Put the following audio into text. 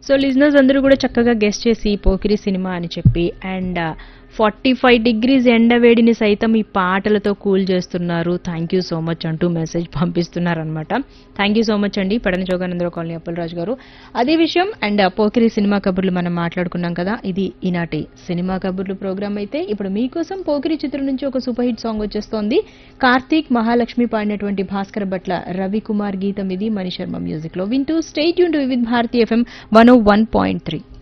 so listeners అందరూ కూడా చక్కగా గెస్ట్ చేసి పోకిరి సినిమా అని చెప్పి అండ్ ఫార్టీ ఫైవ్ డిగ్రీస్ ఎండవేడిని సైతం ఈ పాటలతో కూల్ చేస్తున్నారు థ్యాంక్ యూ సో మచ్ అంటూ మెసేజ్ పంపిస్తున్నారు అనమాట థ్యాంక్ యూ సో మచ్ అండి పడన జోగానందరావు కాలనీ అప్పలరాజు గారు అదే విషయం అండ్ పోకిరి సినిమా కబుర్లు మనం మాట్లాడుకున్నాం కదా ఇది ఈనాటి సినిమా కబుర్లు ప్రోగ్రామ్ అయితే ఇప్పుడు మీకోసం పోకిరి చిత్రం నుంచి ఒక సూపర్ హిట్ సాంగ్ వచ్చేస్తోంది కార్తీక్ మహాలక్ష్మి పాడినటువంటి భాస్కర్ భట్ల రవి కుమార్ గీతం ఇది మణిశర్మ మ్యూజిక్ లో వింటూ స్టేట్ యూన్ to with Bharati FM one o one point three